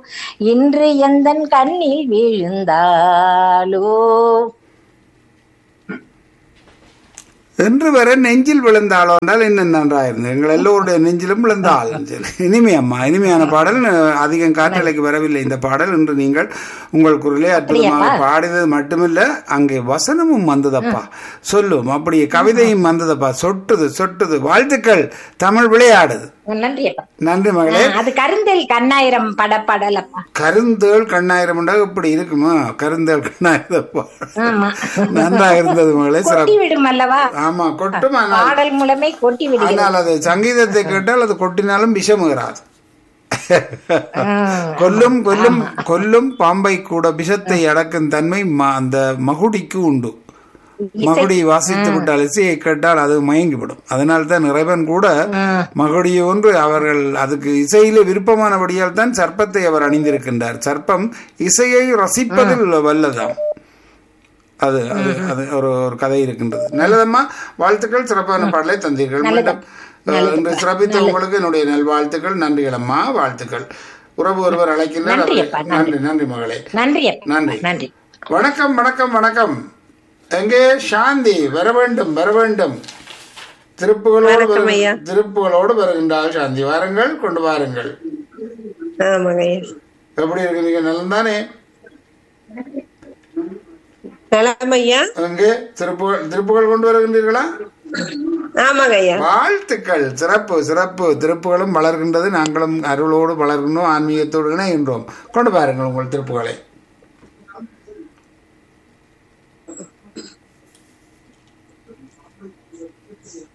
இன்று எந்தன் கண்ணில் விழுந்தாளோ என்று வரை நெஞ்சில் விழுந்தாளோ என்றால் இன்னும் நன்றாயிருந்தது எங்கள் எல்லோருடைய நெஞ்சிலும் விழுந்தாள் இனிமை அம்மா இனிமையான பாடல் அஹ், அதிகம் காற்றலைக்கு வரவில்லை இந்த பாடல் என்று நீங்கள் உங்கள் குரலே அற்புதமாக பாடியது மட்டுமில்ல அங்கே வசனமும் வந்ததப்பா சொல்லும் அப்படியே கவிதையும் வந்ததப்பா சொட்டுது சொட்டுது வாழ்த்துக்கள் தமிழ் விளையாடுது நன்றி அப்பா நன்றி மகளே ஆ, அது கருந்தல் கண்ணாயிரம் படப்பாடல் அப்பா கருந்தேள் கண்ணாயிரம் என்றால் இப்படி இருக்குமா கருந்தேள் கண்ணாயிரப்பா ஆமா நன்றாக இருந்தது மகளே கொட்டி சிறப்பு விடும் அல்லவா ஆமா கொட்டும் ஆனால் பாடல் மூலமே கொட்டி விடுகிறது ஆனால் அது சங்கீதத்தை கேட்டால் அது கொட்டினாலும் விஷமுகிறாது கொல்லும் கொல்லும் கொல்லும் பாம்பை கூட விஷத்தை அடக்கும் தன்மை ம- அந்த மகுடிக்கு உண்டு மகுடி வாசித்து விட்டால் இசையை கேட்டால் அது மயங்கிவிடும் அதனால் தான் இறைவன் கூட மகுடி ஒன்று அவர்கள் அதுக்கு இசையில விருப்பமானபடியால் தான் சர்ப்பத்தை அவர் அணிந்திருக்கின்றார் சர்ப்பம் இசையை ரசிப்பதில் வல்லதாம் அது அது அது ஒரு ஒரு கதை இருக்கின்றது நல்லதம்மா வாழ்த்துக்கள் சிறப்பான பாடலை தந்தீர்கள் மீண்டும் அஹ், இன்று சிறப்பித்த உங்களுக்கு என்னுடைய நல்வாழ்த்துக்கள் நன்றிகள் அம்மா வாழ்த்துக்கள் உறவு ஒருவர் அழைக்கின்றார் நன்றி அவரை- அப்பா, நன்றி நன்றி மகளே நன்றி அப்பா நன்றி நன்றி வணக்கம் வணக்கம் வணக்கம் எங்கே சாந்தி வர வேண்டும் வர வேண்டும் திருப்புகளோடு வரு- திருப்புகளோடு வருகின்றாள் சாந்தி வாருங்கள் கொண்டு வாருங்கள் ஆமாங்க ஐயா எப்படி இருக்கிறீங்க நலந்தானே நலம் ஐயா எங்கே திருப்புகள் திருப்புகள் கொண்டு வருகின்றீர்களா ஆமாங்க ஐயா வாழ்த்துக்கள் சிறப்பு சிறப்பு திருப்புகளும் வளர்கின்றது நாங்களும் அருளோடு வளர்கின்றோம் ஆன்மீகத்தோடு இணைகின்றோம் கொண்டு பாருங்கள் உங்கள் திருப்புகளை